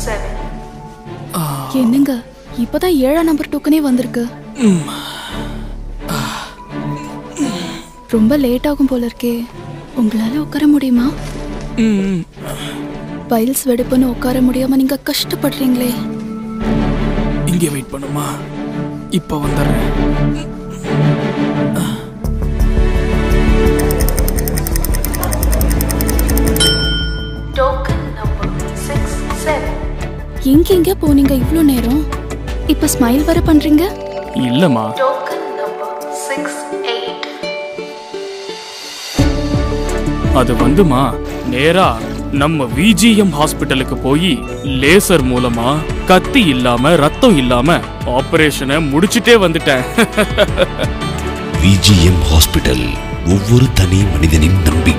seven. என்னங்க இப்பதான் ஏழாம் நம்பர் டோக்கனே வந்திருக்கு ரொம்ப லேட் ஆகும் போல இருக்கே உங்களால உட்கார முடியுமா ம், பைல்ஸ் வெடிப்புன்னு உட்கார முடியாம நீங்க கஷ்டப்படுறீங்களே இங்கே வெயிட் பண்ணுமா இப்ப வந்துடுறேன் Token number six seven. எங்கெங்க போனீங்க இவ்ளோ நேரம் இப்ப ஸ்மைல் வர பண்றீங்க இல்லம்மா Token number six eight. அது வந்துமா நேரா நம்ம விஜிஎம் ஹாஸ்பிட்டலுக்கு போய் லேசர் மூலமா கத்தி இல்லாம ரத்தம் இல்லாம ஆபரேஷனை முடிச்சிட்டே வந்துட்டேன் விஜிஎம் ஹாஸ்பிட்டல் ஒவ்வொரு தனி மனிதனின் நம்பிக்கை